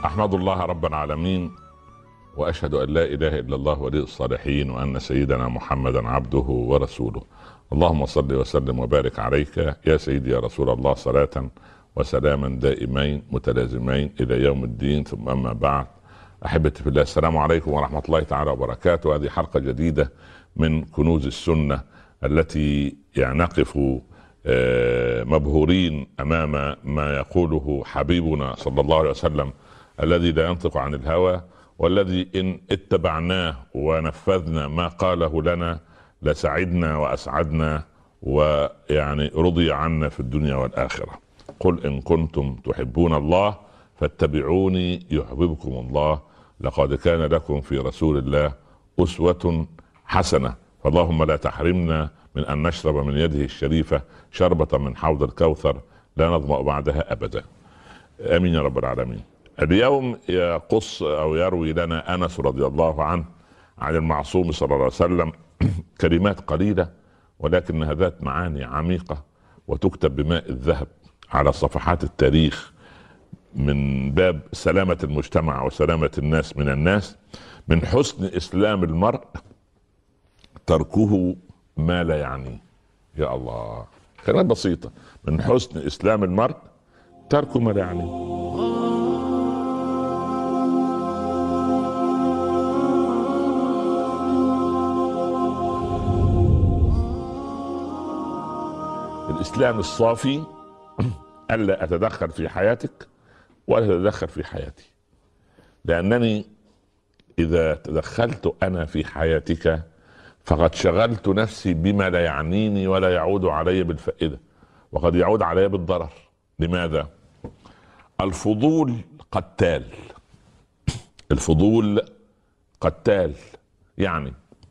احمد الله رب العالمين واشهد ان لا اله الا الله ولي الصالحين وان سيدنا محمدا عبده ورسوله اللهم صل وسلم وبارك عليك يا سيدي يا رسول الله صلاه وسلاما دائمين متلازمين الى يوم الدين ثم اما بعد احبتي في الله السلام عليكم ورحمه الله تعالى وبركاته هذه حلقه جديده من كنوز السنه التي يعني نقف آه، مبهورين امام ما يقوله حبيبنا صلى الله عليه وسلم الذي لا ينطق عن الهوى والذي ان اتبعناه ونفذنا ما قاله لنا لسعدنا واسعدنا ويعني رضي عنا في الدنيا والاخره قل ان كنتم تحبون الله فاتبعوني يحببكم الله لقد كان لكم في رسول الله اسوه حسنه فاللهم لا تحرمنا من ان نشرب من يده الشريفه شربه من حوض الكوثر لا نظما بعدها ابدا امين يا رب العالمين اليوم يقص او يروي لنا انس رضي الله عنه عن المعصوم صلى الله عليه وسلم كلمات قليله ولكنها ذات معاني عميقه وتكتب بماء الذهب على صفحات التاريخ من باب سلامه المجتمع وسلامه الناس من الناس من حسن اسلام المرء تركه ما لا يعنيه يا الله كلمات بسيطه من حسن اسلام المرء ترك ما لا يعنيه الاسلام الصافي الا اتدخل في حياتك ولا تتدخل في حياتي لانني اذا تدخلت انا في حياتك فقد شغلت نفسي بما لا يعنيني ولا يعود علي بالفائده وقد يعود علي بالضرر لماذا الفضول قتال الفضول قتال يعني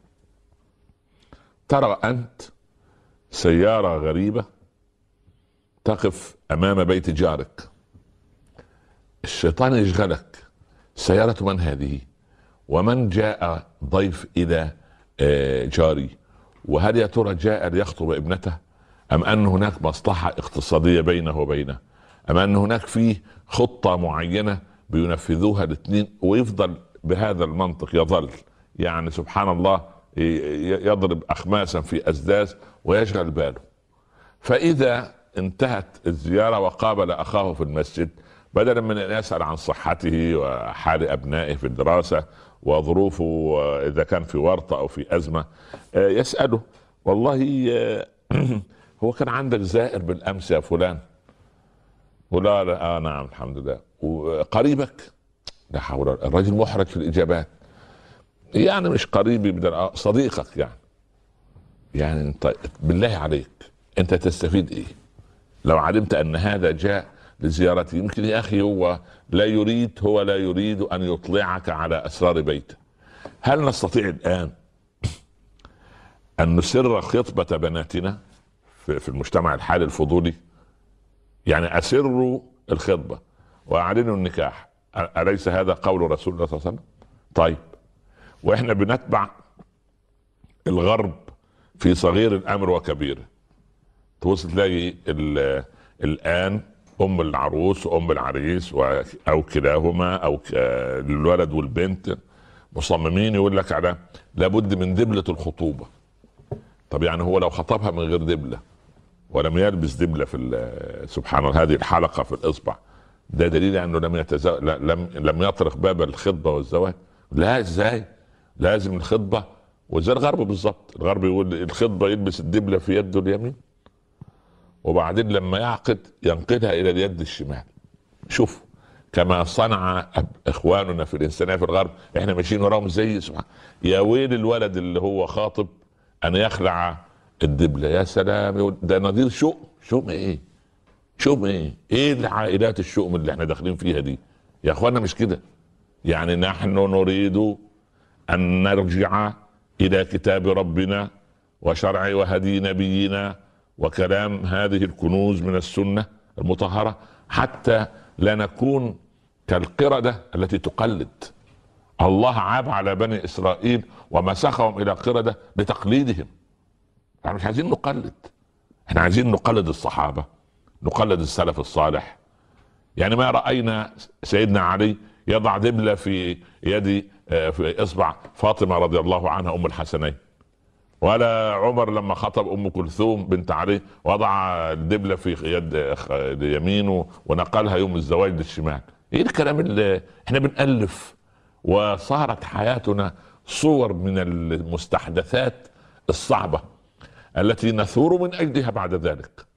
ترى انت سياره غريبه تقف امام بيت جارك الشيطان يشغلك سيارة من هذه ومن جاء ضيف إلى آه، جاري وهل يا ترى جاء ليخطب ابنته أم أن هناك مصلحة اقتصادية بينه وبينه أم أن هناك فيه خطة معينة بينفذوها الاثنين ويفضل بهذا المنطق يظل يعني سبحان الله يضرب أخماسا في أسداس ويشغل باله فإذا انتهت الزيارة وقابل أخاه في المسجد بدلا من ان يسال عن صحته وحال ابنائه في الدراسه وظروفه اذا كان في ورطه او في ازمه آه، يساله والله آه، هو كان عندك زائر بالامس يا فلان ولا لا آه نعم الحمد لله وقريبك لا حول الرجل محرج في الاجابات يعني مش قريبي آه، صديقك يعني يعني طيب بالله عليك انت تستفيد ايه لو علمت ان هذا جاء لزيارته يمكن يا اخي هو لا يريد هو لا يريد ان يطلعك على اسرار بيته هل نستطيع الان ان نسر خطبه بناتنا في المجتمع الحالي الفضولي يعني اسروا الخطبه واعلنوا النكاح اليس هذا قول رسول الله صلى الله عليه وسلم طيب واحنا بنتبع الغرب في صغير الامر وكبيره تبص تلاقي الان ام العروس وام العريس او كلاهما او الولد والبنت مصممين يقول لك على لابد من دبلة الخطوبة طب يعني هو لو خطبها من غير دبلة ولم يلبس دبلة في سبحان الله هذه الحلقة في الإصبع ده دليل انه لم يتزوج لم لم يطرق باب الخطبة والزواج لا ازاي لازم الخطبة وزي الغرب بالظبط الغرب يقول الخطبة يلبس الدبلة في يده اليمين وبعدين لما يعقد ينقلها الى اليد الشمال شوف كما صنع اخواننا في الانسانيه في الغرب احنا ماشيين وراهم زي سبحان يا ويل الولد اللي هو خاطب ان يخلع الدبله يا سلام ده نظير شؤم شؤم ايه شؤم ايه ايه العائلات الشؤم اللي احنا داخلين فيها دي يا اخوانا مش كده يعني نحن نريد ان نرجع الى كتاب ربنا وشرع وهدي نبينا وكلام هذه الكنوز من السنه المطهره حتى لا نكون كالقرده التي تقلد الله عاب على بني اسرائيل ومسخهم الى قرده لتقليدهم احنا مش عايزين نقلد احنا عايزين نقلد الصحابه نقلد السلف الصالح يعني ما راينا سيدنا علي يضع دبله في يد آه، في اصبع فاطمه رضي الله عنها ام الحسنين ولا عمر لما خطب ام كلثوم بنت علي وضع الدبله في يد يمينه ونقلها يوم الزواج للشمال ايه الكلام اللي احنا بنالف وصارت حياتنا صور من المستحدثات الصعبه التي نثور من اجلها بعد ذلك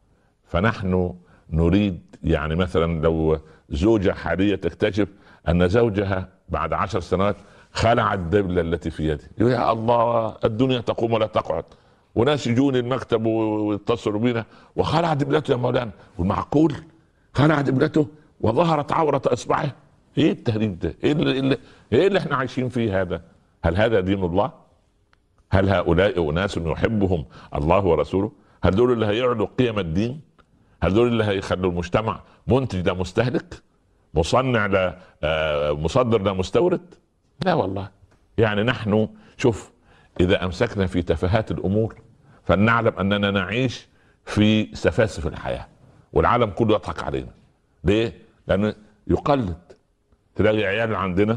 فنحن نريد يعني مثلا لو زوجة حالية تكتشف أن زوجها بعد عشر سنوات خلع الدبلة التي في يده يقول يا الله الدنيا تقوم ولا تقعد وناس يجون المكتب ويتصلوا بنا وخلع دبلته يا مولانا والمعقول خلع دبلته وظهرت عورة إصبعه ايه التهريج ده؟ ايه اللي, اللي ايه اللي احنا عايشين فيه هذا؟ هل هذا دين الله؟ هل هؤلاء اناس يحبهم الله ورسوله؟ هل دول اللي هيعلوا قيم الدين؟ هل دول اللي هيخلوا المجتمع منتج لا مستهلك؟ مصنع لا آه، مصدر لا مستورد؟ لا والله يعني نحن شوف اذا امسكنا في تفاهات الامور فلنعلم اننا نعيش في سفاسف الحياه والعالم كله يضحك علينا ليه؟ لانه يقلد تلاقي عيال عندنا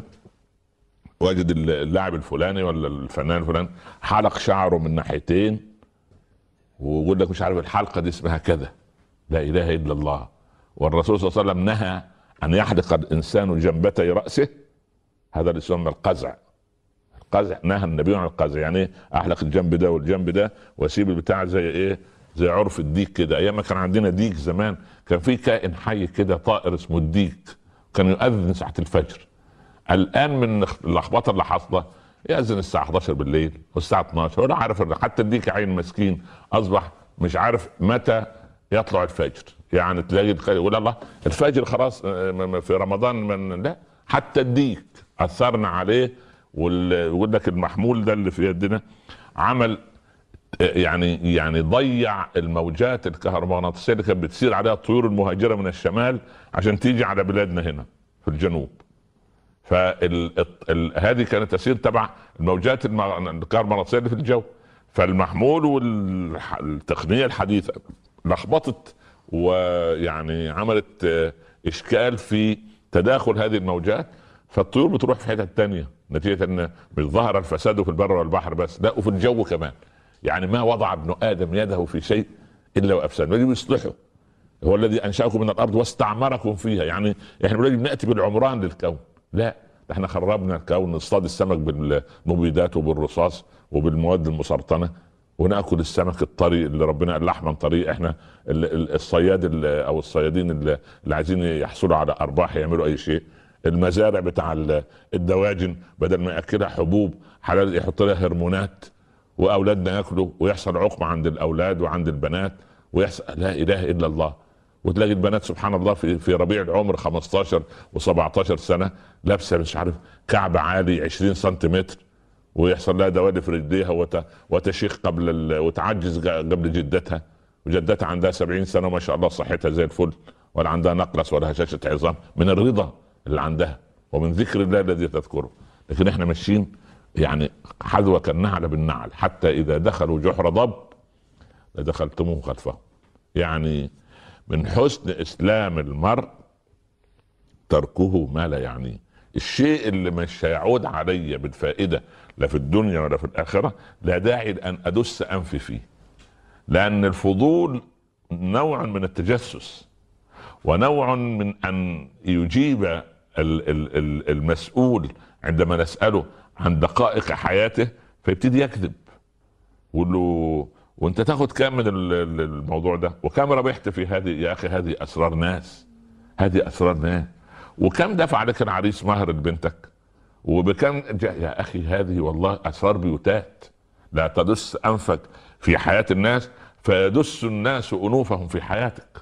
واجد اللاعب الفلاني ولا الفنان الفلاني حلق شعره من ناحيتين ويقول لك مش عارف الحلقه دي اسمها كذا لا اله الا الله والرسول صلى الله عليه وسلم نهى ان يحلق الانسان جنبتي راسه هذا اللي يسمى القزع القزع نهى النبي عن القزع يعني ايه احلق الجنب ده والجنب ده واسيب البتاع زي ايه زي عرف الديك كده ايام ما كان عندنا ديك زمان كان في كائن حي كده طائر اسمه الديك كان يؤذن ساعه الفجر الان من اللخبطه اللي حاصله يأذن الساعة 11 بالليل والساعة 12 ولا عارف حتى الديك عين مسكين أصبح مش عارف متى يطلع الفجر يعني تلاقي يقول الله الفجر خلاص آه، في رمضان من لا حتى الديك اثرنا عليه ويقول لك المحمول ده اللي في يدنا عمل يعني يعني ضيع الموجات الكهرومغناطيسيه اللي كانت بتسير عليها الطيور المهاجره من الشمال عشان تيجي على بلادنا هنا في الجنوب فهذه كانت تسير تبع الموجات الكهرومغناطيسيه اللي في الجو فالمحمول والتقنيه الحديثه لخبطت ويعني عملت اشكال في تداخل هذه الموجات فالطيور بتروح في حتت تانية نتيجة ان مش ظهر الفساد في البر والبحر بس لا وفي الجو كمان يعني ما وضع ابن ادم يده في شيء الا وافسد يجب يصلحه هو الذي انشاكم من الارض واستعمركم فيها يعني احنا يجب ناتي بالعمران للكون لا احنا خربنا الكون نصطاد السمك بالمبيدات وبالرصاص وبالمواد المسرطنه وناكل السمك الطري اللي ربنا قال لحما طري احنا الصياد او الصيادين اللي عايزين يحصلوا على ارباح يعملوا اي شيء المزارع بتاع الدواجن بدل ما ياكلها حبوب حلال يحط لها هرمونات واولادنا ياكلوا ويحصل عقم عند الاولاد وعند البنات ويحصل لا اله الا الله وتلاقي البنات سبحان الله في في ربيع العمر 15 و17 سنه لابسه مش عارف كعب عالي 20 سنتيمتر ويحصل لها دوالي في رجليها وتشيخ قبل وتعجز قبل جدتها وجدتها عندها 70 سنه وما شاء الله صحتها زي الفل ولا عندها نقرس ولا هشاشه عظام من الرضا اللي عندها ومن ذكر الله الذي تذكره لكن احنا ماشيين يعني حذو كالنعل بالنعل حتى اذا دخلوا جحر ضب لدخلتموه خلفه يعني من حسن اسلام المرء تركه ما لا يعنيه الشيء اللي مش هيعود علي بالفائده لا في الدنيا ولا في الاخره لا داعي ان ادس انفي فيه لان الفضول نوع من التجسس ونوع من ان يجيب المسؤول عندما نساله عن دقائق حياته فيبتدي يكذب يقول له وانت تاخد كام من الموضوع ده وكم ربحت في هذه يا اخي هذه اسرار ناس هذه اسرار ناس وكم دفع لك العريس مهر لبنتك وبكم يا اخي هذه والله اسرار بيوتات لا تدس انفك في حياه الناس فيدس الناس انوفهم في حياتك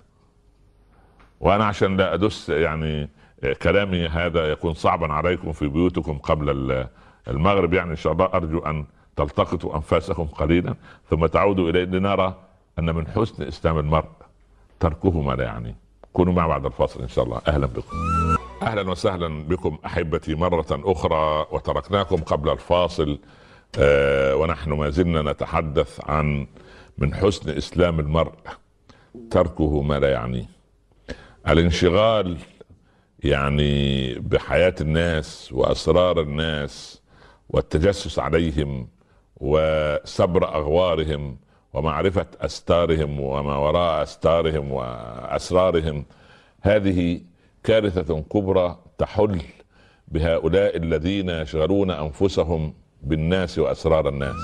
وانا عشان لا ادس يعني كلامي هذا يكون صعبا عليكم في بيوتكم قبل المغرب يعني ان شاء الله ارجو ان تلتقطوا انفاسكم قليلا ثم تعودوا اليه لنرى ان من حسن اسلام المرء تركه ما لا يعني كونوا معي بعد الفاصل ان شاء الله اهلا بكم اهلا وسهلا بكم احبتي مره اخرى وتركناكم قبل الفاصل آه ونحن ما زلنا نتحدث عن من حسن اسلام المرء تركه ما لا يعنيه الانشغال يعني بحياه الناس واسرار الناس والتجسس عليهم وسبر اغوارهم ومعرفه استارهم وما وراء استارهم واسرارهم هذه كارثه كبرى تحل بهؤلاء الذين يشغلون انفسهم بالناس واسرار الناس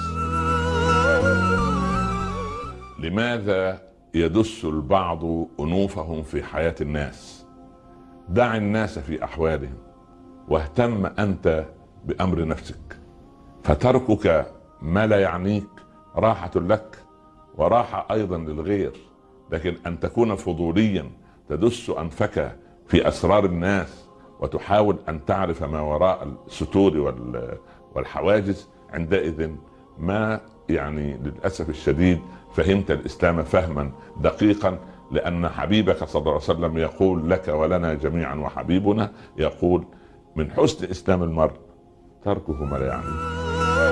لماذا يدس البعض انوفهم في حياه الناس دع الناس في احوالهم واهتم انت بامر نفسك فتركك ما لا يعنيك راحه لك وراحه ايضا للغير لكن ان تكون فضوليا تدس انفك في اسرار الناس وتحاول ان تعرف ما وراء الستور والحواجز عندئذ ما يعني للاسف الشديد فهمت الاسلام فهما دقيقا لان حبيبك صلى الله عليه وسلم يقول لك ولنا جميعا وحبيبنا يقول من حسن اسلام المرء تركه ما لا يعنيه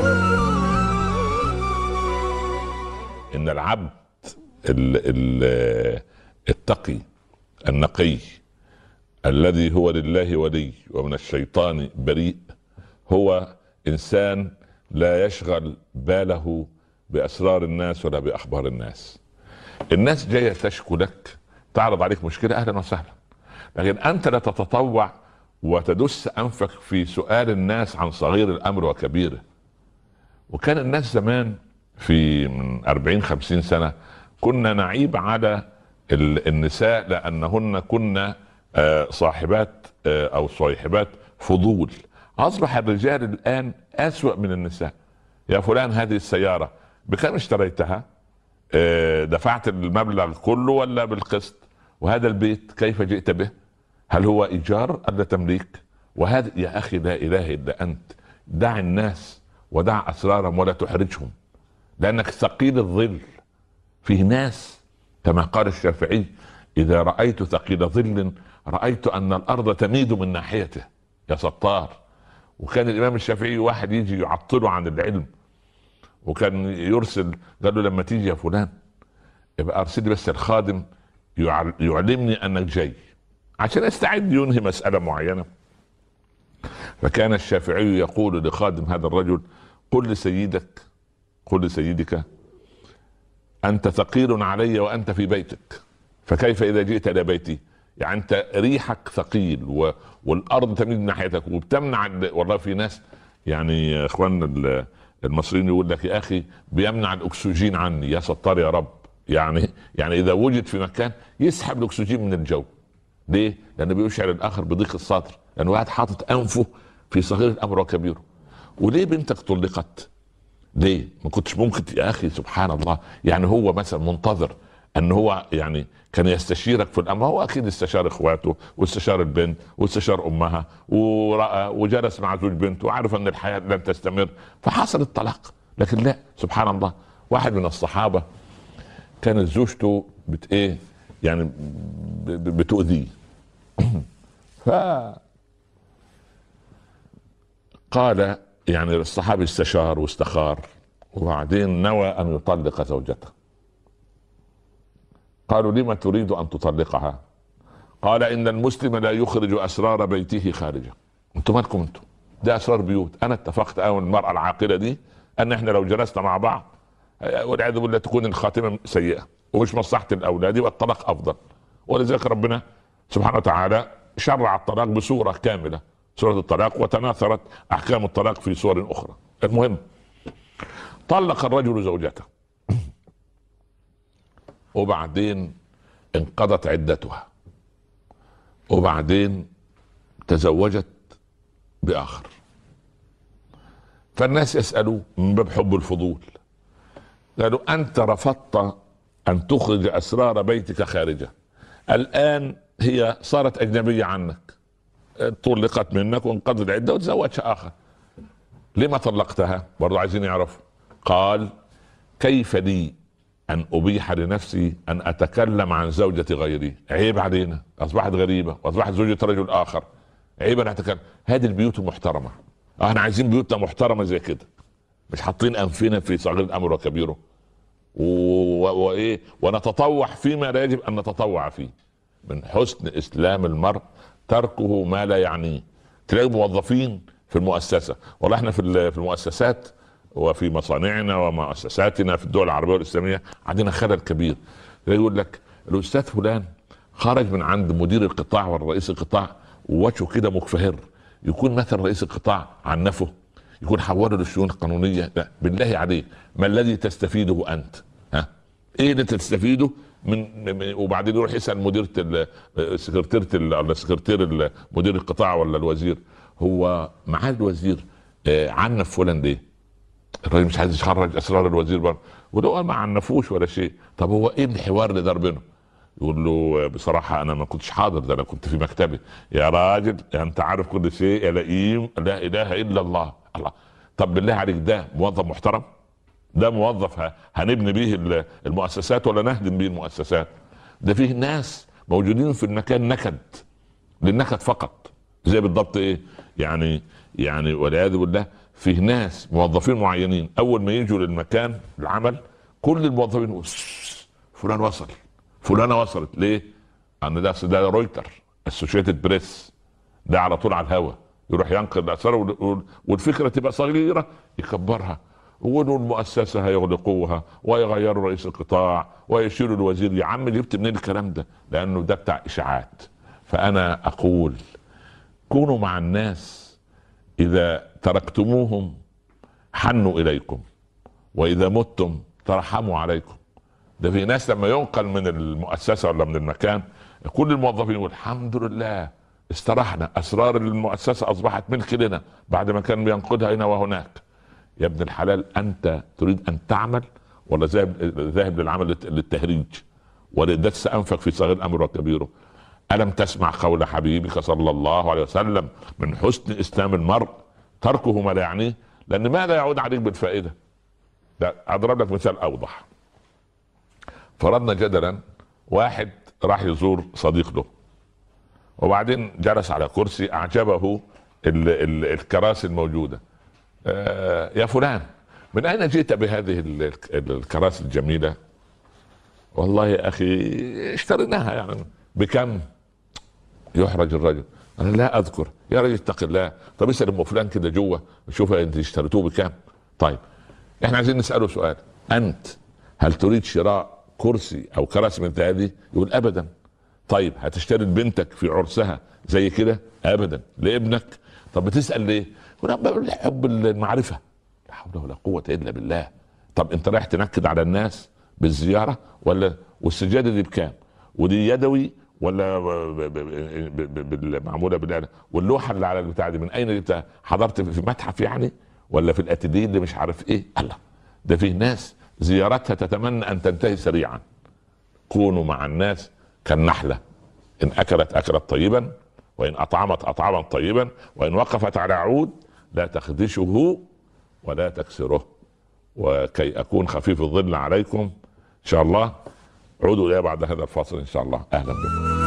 ان العبد التقي النقي الذي هو لله ولي ومن الشيطان بريء هو انسان لا يشغل باله باسرار الناس ولا باخبار الناس الناس جايه تشكو لك تعرض عليك مشكله اهلا وسهلا لكن انت لا تتطوع وتدس انفك في سؤال الناس عن صغير الامر وكبيره وكان الناس زمان في من 40 50 سنه كنا نعيب على النساء لانهن كن آه، صاحبات آه، او صاحبات فضول اصبح الرجال الان اسوا من النساء يا فلان هذه السياره بكم اشتريتها آه، دفعت المبلغ كله ولا بالقسط وهذا البيت كيف جئت به هل هو ايجار ام تمليك وهذا يا اخي لا اله الا انت دع الناس ودع اسرارهم ولا تحرجهم لانك ثقيل الظل فيه ناس كما قال الشافعي اذا رايت ثقيل ظل رايت ان الارض تميد من ناحيته يا ستار وكان الامام الشافعي واحد يجي يعطله عن العلم وكان يرسل قال له لما تيجي يا فلان يبقى ارسل لي بس الخادم يعلمني انك جاي عشان يستعد ينهي مساله معينه فكان الشافعي يقول لخادم هذا الرجل قل لسيدك قل لسيدك انت ثقيل علي وانت في بيتك فكيف اذا جئت الى بيتي يعني انت ريحك ثقيل و... والارض تميل ناحيتك وبتمنع والله في ناس يعني اخواننا المصريين يقول لك يا اخي بيمنع الاكسجين عني يا ستار يا رب يعني يعني اذا وجد في مكان يسحب الاكسجين من الجو ليه؟ لانه بيشعر الاخر بضيق الصدر لانه واحد حاطط انفه في صغير الامر وكبيره وليه بنتك طلقت؟ ليه؟ ما كنتش ممكن يا اخي سبحان الله يعني هو مثلا منتظر ان هو يعني كان يستشيرك في الامر هو اكيد استشار اخواته واستشار البنت واستشار امها وراى وجلس مع زوج بنته وعرف ان الحياه لن تستمر فحصل الطلاق لكن لا سبحان الله واحد من الصحابه كانت زوجته بت ايه يعني بتؤذيه ف قال يعني الصحابي استشار واستخار وبعدين نوى ان يطلق زوجته قالوا لما تريد ان تطلقها قال ان المسلم لا يخرج اسرار بيته خارجه انتم مالكم انتم ده اسرار بيوت انا اتفقت انا والمراه العاقله دي ان احنا لو جلسنا مع بعض والعياذ بالله تكون الخاتمه سيئه ومش مصلحه الاولاد والطلاق افضل ولذلك ربنا سبحانه وتعالى شرع الطلاق بصوره كامله سوره الطلاق وتناثرت احكام الطلاق في سور اخرى المهم طلق الرجل زوجته وبعدين انقضت عدتها وبعدين تزوجت باخر فالناس يسالوه من باب حب الفضول قالوا انت رفضت ان تخرج اسرار بيتك خارجه الان هي صارت اجنبيه عنك طلقت منك وانقضت العده وتزوجها اخر لما طلقتها برضو عايزين يعرفوا قال كيف لي ان ابيح لنفسي ان اتكلم عن زوجة غيري عيب علينا اصبحت غريبة واصبحت زوجة رجل اخر عيب ان اتكلم هذه البيوت محترمة احنا عايزين بيوتنا محترمة زي كده مش حاطين انفنا في صغير الامر وكبيره وايه ونتطوع فيما لا يجب ان نتطوع فيه من حسن اسلام المرء تركه ما لا يعنيه تلاقي موظفين في المؤسسه والله احنا في في المؤسسات وفي مصانعنا ومؤسساتنا في الدول العربيه والاسلاميه عندنا خلل كبير يقول لك الاستاذ فلان خرج من عند مدير القطاع والرئيس القطاع ووجهه كده مكفهر يكون مثلا رئيس القطاع عنفه يكون حوله للشؤون القانونيه لا بالله عليك ما الذي تستفيده انت ها ايه اللي تستفيده من وبعدين يروح يسال مديره سكرتيره ولا سكرتير مدير القطاع ولا الوزير هو معاه الوزير آه، عنف فلان ليه؟ الراجل مش عايز يخرج اسرار الوزير برضه ولو ما عنفوش ولا شيء طب هو ايه الحوار اللي دار بينهم؟ يقول له بصراحة أنا ما كنتش حاضر ده أنا كنت في مكتبي يا راجل أنت عارف كل شيء يا لئيم لا إله إلا الله الله طب بالله عليك ده موظف محترم ده موظف هنبني به المؤسسات ولا نهدم به المؤسسات ده فيه ناس موجودين في المكان نكد للنكد فقط زي بالضبط ايه يعني يعني والعياذ بالله فيه ناس موظفين معينين اول ما يجوا للمكان العمل كل الموظفين فلان وصل فلانه وصلت ليه؟ ان ده ده رويتر اسوشيتد بريس ده على طول على الهواء يروح ينقل الاسرار والفكره تبقى صغيره يكبرها ويقولوا المؤسسه هيغلقوها ويغيروا رئيس القطاع ويشيلوا الوزير يا عم جبت منين الكلام ده؟ لانه ده بتاع اشاعات فانا اقول كونوا مع الناس اذا تركتموهم حنوا اليكم واذا متم ترحموا عليكم ده في ناس لما ينقل من المؤسسه ولا من المكان كل الموظفين يقول الحمد لله استرحنا اسرار المؤسسه اصبحت ملك لنا بعد ما كان بينقذها هنا وهناك يا ابن الحلال انت تريد ان تعمل ولا ذاهب ذاهب للعمل للتهريج ولدس انفق في صغير الامر وكبيره الم تسمع قول حبيبك صلى الله عليه وسلم من حسن اسلام المرء تركه ما لا يعنيه لان ماذا يعود عليك بالفائده ده اضرب لك مثال اوضح فرضنا جدلا واحد راح يزور صديق له وبعدين جلس على كرسي اعجبه ال ال الكراسي الموجوده آه يا فلان من اين جئت بهذه الكراسي الجميله والله يا اخي اشتريناها يعني بكم يحرج الرجل انا لا اذكر يا رجل اتق الله طب اسال ام فلان كده جوه شوف انت اشتريتوه بكم طيب احنا عايزين نساله سؤال انت هل تريد شراء كرسي او كراسي من هذه يقول ابدا طيب هتشتري بنتك في عرسها زي كده ابدا لابنك طب بتسال ليه يقول حب المعرفه لا حول ولا قوه الا بالله طب انت رايح تنكد على الناس بالزياره ولا والسجاده دي بكام ودي يدوي ولا معموله بالآلة واللوحه اللي على البتاع دي من اين جبتها حضرت في متحف يعني ولا في الاتيليه اللي مش عارف ايه الله ده فيه ناس زيارتها تتمنى ان تنتهي سريعا كونوا مع الناس كالنحله ان اكلت اكلت طيبا وان اطعمت اطعما طيبا وان وقفت على عود لا تخدشه ولا تكسره وكي اكون خفيف الظل عليكم ان شاء الله عودوا الي بعد هذا الفاصل ان شاء الله اهلا بكم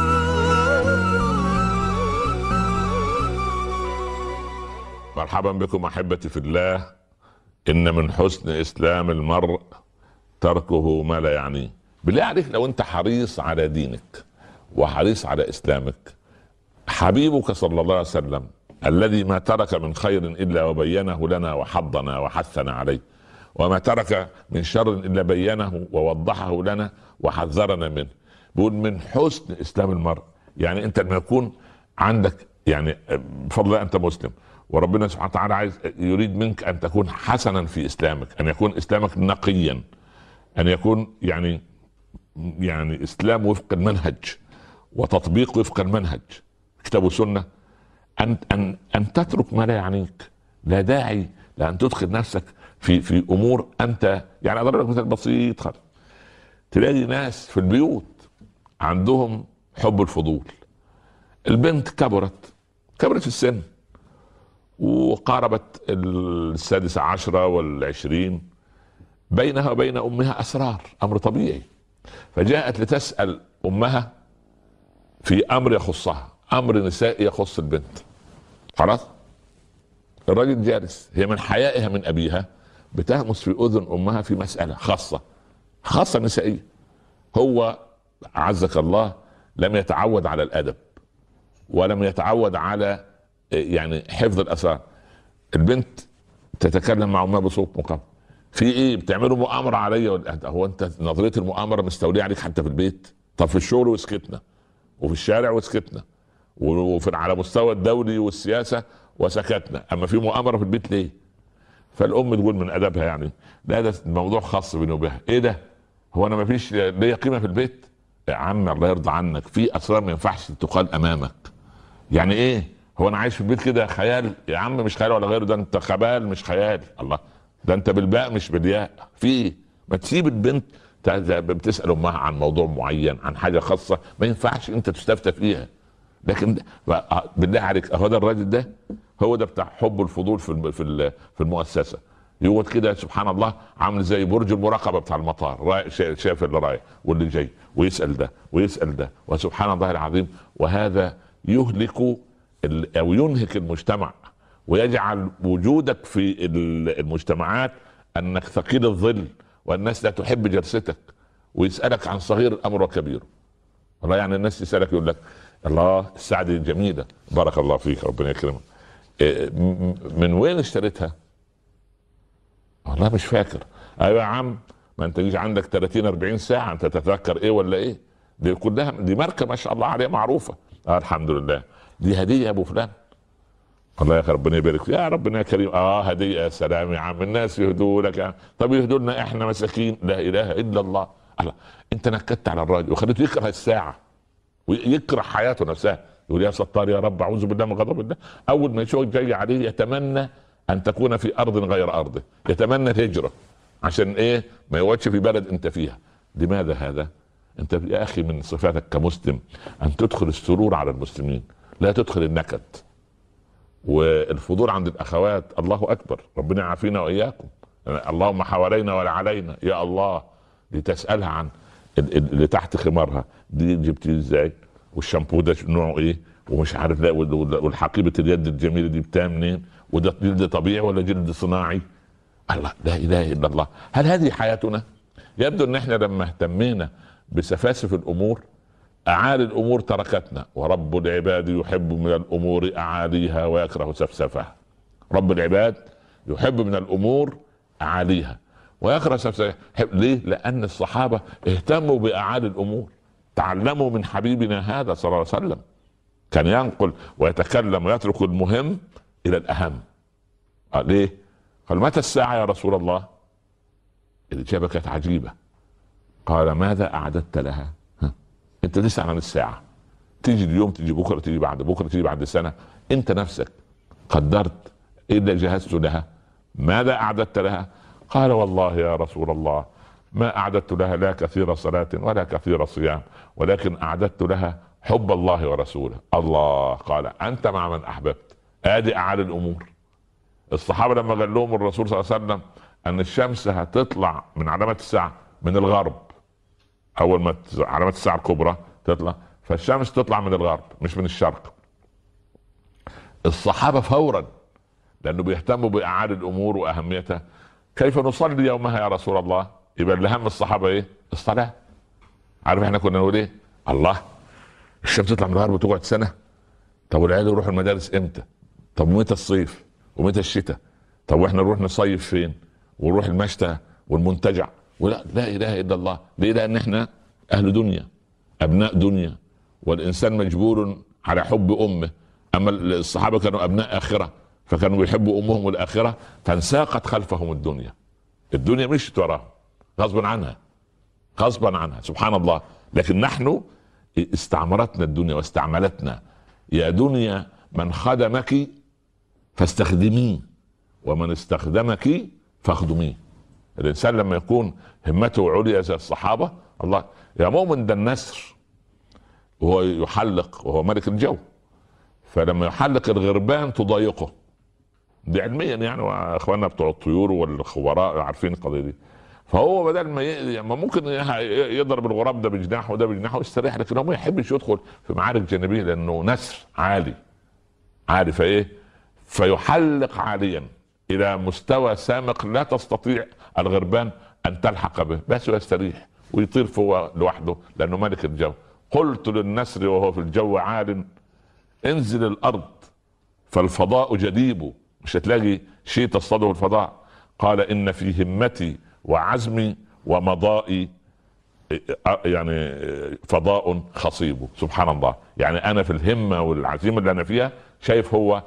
مرحبا بكم احبتي في الله ان من حسن اسلام المرء تركه ما لا يعنيه بالله عليك لو انت حريص على دينك وحريص على اسلامك حبيبك صلى الله عليه وسلم الذي ما ترك من خير الا وبينه لنا وحضنا وحثنا عليه وما ترك من شر الا بينه ووضحه لنا وحذرنا منه بيقول من حسن اسلام المرء يعني انت لما يكون عندك يعني بفضل الله انت مسلم وربنا سبحانه وتعالى عايز يريد منك ان تكون حسنا في اسلامك ان يكون اسلامك نقيا ان يكون يعني يعني اسلام وفق المنهج وتطبيق وفق المنهج كتاب وسنه ان ان ان تترك ما لا يعنيك لا داعي لان تدخل نفسك في في امور انت يعني اضرب لك مثال بسيط خالص تلاقي ناس في البيوت عندهم حب الفضول البنت كبرت كبرت في السن وقاربت السادسة عشرة والعشرين بينها وبين أمها أسرار أمر طبيعي فجاءت لتسأل أمها في أمر يخصها أمر نسائي يخص البنت خلاص الراجل جالس هي من حيائها من أبيها بتهمس في أذن أمها في مسألة خاصة خاصة نسائية هو عزك الله لم يتعود على الأدب ولم يتعود على يعني حفظ الاسرار البنت تتكلم مع امها بصوت مقام في ايه بتعملوا مؤامره عليا هو انت نظريه المؤامره مستوليه عليك حتى في البيت طب في الشغل وسكتنا وفي الشارع وسكتنا وفي على مستوى الدولي والسياسه وسكتنا اما في مؤامره في البيت ليه فالام تقول من ادبها يعني لا ده الموضوع خاص بيني وبها ايه ده هو انا ما فيش ليا قيمه في البيت يا عم الله يرضى عنك في اسرار ما ينفعش تقال امامك يعني ايه هو انا عايش في البيت كده خيال يا عم مش خيال ولا غيره ده انت خبال مش خيال الله ده انت بالباء مش بالياء في ايه ما تسيب البنت بتسال امها عن موضوع معين عن حاجه خاصه ما ينفعش انت تستفتى فيها لكن بالله عليك هو ده الراجل ده هو ده بتاع حب الفضول في في المؤسسه يقعد كده سبحان الله عامل زي برج المراقبه بتاع المطار شايف اللي رايح واللي جاي ويسال ده ويسال ده وسبحان الله العظيم وهذا يهلك او ينهك المجتمع ويجعل وجودك في المجتمعات انك ثقيل الظل والناس لا تحب جلستك ويسالك عن صغير الامر وكبيره والله يعني الناس تسالك يقول لك الله الساعه دي جميله بارك الله فيك ربنا يكرمك إيه، من وين اشتريتها؟ والله مش فاكر ايوه يا عم ما انت يجي عندك 30 40 ساعه انت تتذكر ايه ولا ايه؟ دي كلها دي ماركه ما شاء الله عليها معروفه آه الحمد لله دي هديه يا ابو فلان الله يا اخي ربنا يبارك يا ربنا يا كريم اه هديه يا سلام يا عم الناس يهدوا لك طب يهدوا لنا احنا مساكين لا اله الا الله الله انت نكدت على الراجل وخليته يكره الساعه ويكره حياته نفسها يقول يا ستار يا رب اعوذ بالله من غضب الله اول ما يشوفك جاي عليه يتمنى ان تكون في ارض غير ارضه يتمنى الهجره عشان ايه ما يقعدش في بلد انت فيها لماذا هذا انت يا اخي من صفاتك كمسلم ان تدخل السرور على المسلمين لا تدخل النكد والفضول عند الاخوات الله اكبر ربنا يعافينا واياكم اللهم حوالينا ولا علينا يا الله لتسالها عن اللي تحت خمارها دي جبتيه ازاي والشامبو ده نوعه ايه ومش عارف لا والحقيبه اليد الجميله دي بتاع منين وده جلد طبيعي ولا جلد صناعي الله لا اله الا الله هل هذه حياتنا يبدو ان احنا لما اهتمينا بسفاسف الامور اعالي الامور تركتنا ورب العباد يحب من الامور اعاليها ويكره سفسفها رب العباد يحب من الامور اعاليها ويكره سفسفها ليه لان الصحابه اهتموا باعالي الامور تعلموا من حبيبنا هذا صلى الله عليه وسلم كان ينقل ويتكلم ويترك المهم الى الاهم قال ليه قال متى الساعه يا رسول الله الاجابه كانت عجيبه قال ماذا اعددت لها انت تسال عن الساعه تيجي اليوم تيجي بكره تيجي بعد بكره تيجي بعد سنه انت نفسك قدرت ايه اللي جهزت لها ماذا اعددت لها قال والله يا رسول الله ما اعددت لها لا كثير صلاه ولا كثير صيام ولكن اعددت لها حب الله ورسوله الله قال انت مع من احببت ادي اعلى الامور الصحابه لما قال لهم الرسول صلى الله عليه وسلم ان الشمس هتطلع من علامات الساعه من الغرب اول ما علامات الساعه الكبرى تطلع فالشمس تطلع من الغرب مش من الشرق الصحابه فورا لانه بيهتموا باعاده الامور واهميتها كيف نصلي يومها يا رسول الله يبقى اللي هم الصحابه ايه الصلاه عارف احنا كنا نقول ايه الله الشمس تطلع من الغرب وتقعد سنه طب والعيال يروحوا المدارس امتى طب ومتى الصيف ومتى الشتاء طب واحنا نروح نصيف فين ونروح المشتى والمنتجع ولا لا اله الا الله ليه لان احنا اهل دنيا ابناء دنيا والانسان مجبور على حب امه اما الصحابه كانوا ابناء اخره فكانوا بيحبوا امهم الاخره فانساقت خلفهم الدنيا الدنيا مشت وراهم غصبا عنها غصبا عنها سبحان الله لكن نحن استعمرتنا الدنيا واستعملتنا يا دنيا من خدمك فاستخدميه ومن استخدمك فاخدميه الانسان لما يكون همته عليا زي الصحابه الله يا مؤمن ده النسر وهو يحلق وهو ملك الجو فلما يحلق الغربان تضايقه دي علميا يعني اخواننا بتوع الطيور والخبراء عارفين القضيه دي فهو بدل ما ي... ما ممكن يضرب الغراب ده بجناحه وده بجناحه ويستريح لكن هو ما يحبش يدخل في معارك جانبيه لانه نسر عالي عالي فايه فيحلق عاليا الى مستوى سامق لا تستطيع الغربان ان تلحق به بس يستريح ويطير فوق لوحده لانه ملك الجو قلت للنسر وهو في الجو عال انزل الارض فالفضاء جديب مش هتلاقي شيء تصطاده الفضاء قال ان في همتي وعزمي ومضائي يعني فضاء خصيب سبحان الله يعني انا في الهمه والعزيمه اللي انا فيها شايف هو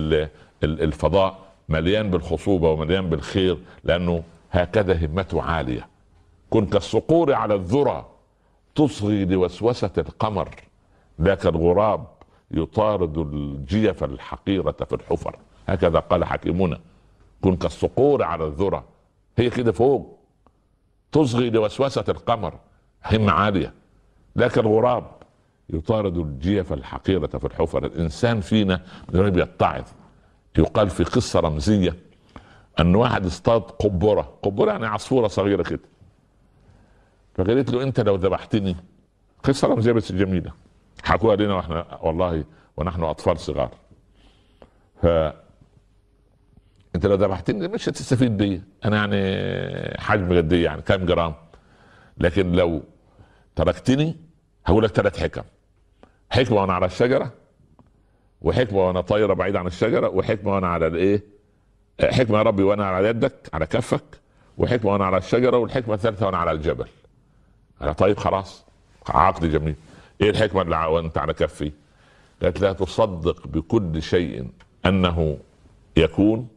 الفضاء مليان بالخصوبه ومليان بالخير لانه هكذا همته عاليه كن كالصقور على الذرى تصغي لوسوسه القمر ذاك الغراب يطارد الجيف الحقيره في الحفر هكذا قال حكيمنا كن كالصقور على الذرى هي كده فوق تصغي لوسوسه القمر همة عالية لكن الغراب يطارد الجيف الحقيرة في الحفر الإنسان فينا يتعظ يقال في قصة رمزية أن واحد اصطاد قبرة قبرة يعني عصفورة صغيرة كده فقالت له أنت لو ذبحتني قصة رمزية بس جميلة حكوها لنا واحنا والله ونحن أطفال صغار ف انت لو ذبحتني مش هتستفيد بي انا يعني حجم قد يعني كم جرام لكن لو تركتني هقول لك ثلاث حكم حكمه وانا على الشجره وحكمه وانا طايره بعيد عن الشجره وحكمه وانا على الايه حكمه يا ربي وانا على يدك على كفك وحكمه وانا على الشجره والحكمه الثالثه وانا على الجبل انا طيب خلاص عقد جميل ايه الحكمه اللي وانت على كفي قالت لا تصدق بكل شيء انه يكون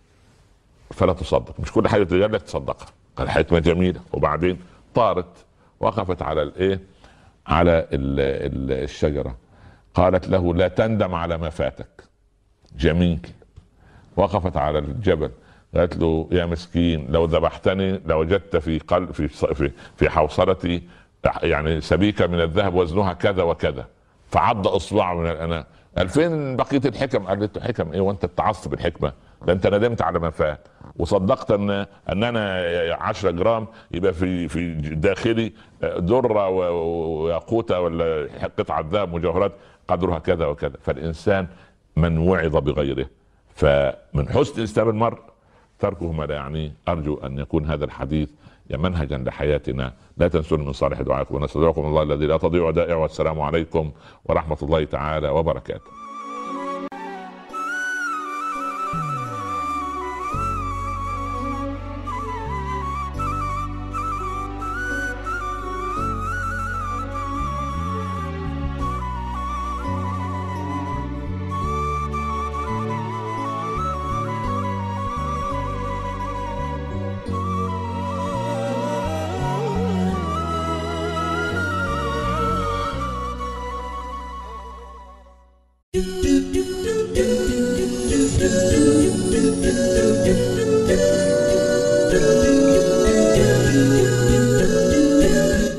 فلا تصدق مش كل حاجه تجي لك تصدقها قال حكمه جميله وبعدين طارت وقفت على الايه على ال ال الشجره قالت له لا تندم على ما فاتك جميل وقفت على الجبل قالت له يا مسكين لو ذبحتني لوجدت في قلب في في, في حوصلتي يعني سبيكه من الذهب وزنها كذا وكذا فعض اصبعه من الاناء قال فين بقيه الحكم؟ قالت له حكم ايه وانت اتعظت بالحكمه؟ ده انت ندمت على ما فات وصدقت ان ان انا 10 جرام يبقى في في داخلي ذره وياقوته ولا قطعه ذهب مجوهرات قدرها كذا وكذا فالانسان من وعظ بغيره فمن حسن اسلام المرء تركه ما لا يعنيه ارجو ان يكون هذا الحديث منهجا لحياتنا لا تنسون من صالح دعائكم ونستودعكم الله الذي لا تضيع ودائعه والسلام عليكم ورحمه الله تعالى وبركاته